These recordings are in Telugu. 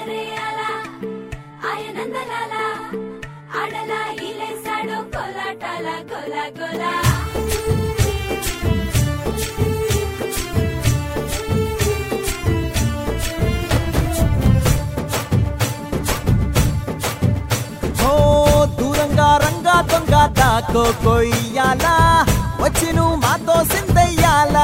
ఎగరేయాల ఆయనందలాల ఆడలా ఇలేసాడు కొలాటాల కొల కొల ఓ దూరంగా రంగా దొంగ దాకో కొయ్యాలా వచ్చి నువ్వు మాతో సిందయ్యాలా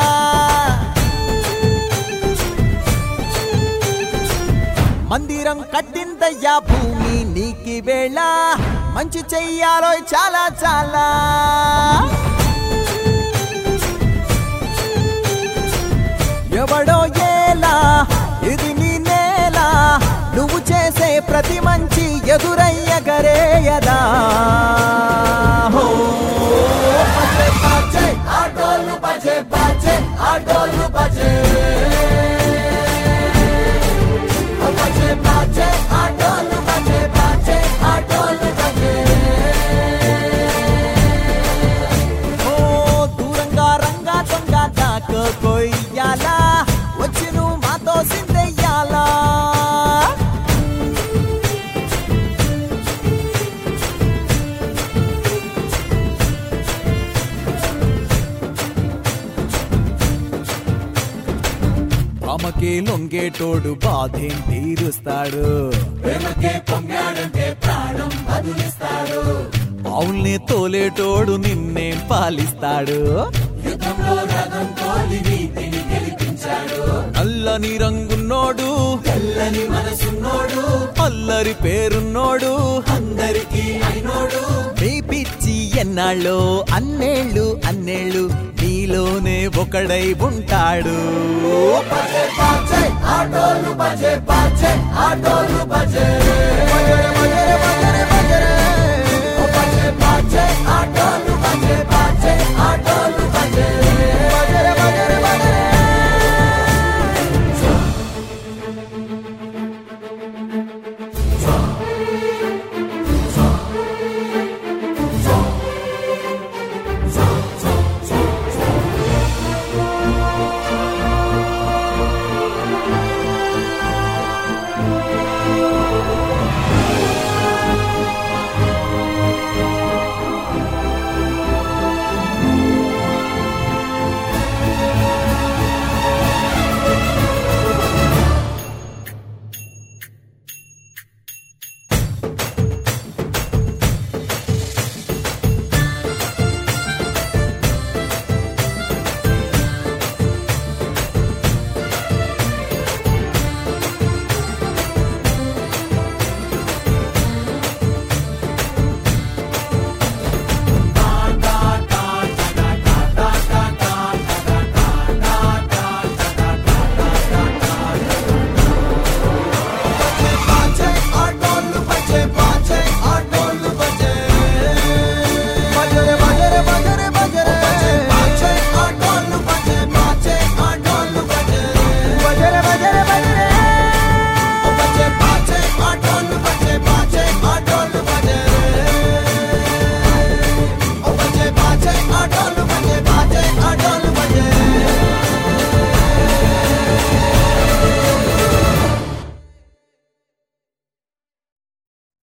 మందిరం కట్టిందయ్యా భూమి నీకి వేళ మంచి చెయ్యాలో చాలా చాలా ఎవడో ఏలా ఇది నీ నేల నువ్వు చేసే ప్రతి మంచి ఎదురయ్యగరేయదా హో, బజే బాజే, ఆటోలు బజే బాజే, ఆటోలు బజే. ఓ బజే బాజే, ఆటోలు బజే బాజే, ఆటోలు బజే. ఓ దూరంగా రంగా దొంగ దాకో కొయ్యాలా వచ్చి నువ్వు మాతో సిందెయ్యాలా ఆమెకే లొంగేటోడు బాధేం తీరుస్తాడు ప్రేమకే పొంగాడంటే ప్రాణం బదులిస్తాడు అవుల్ని తోలేటోడు నిన్నేం పాలిస్తాడు నల్లని రంగున్నోడు తెల్లని మనసున్నోడు అల్లరి పేరున్నోడు అందరికీ అయినోడు మీ పిచ్చి ఎన్నాళ్ళు అన్నేళ్ళు అన్నేళ్ళు నీలోనే ఒకడై ఉంటాడు ఆటోలు బజే బాజే ఆటోలు బజే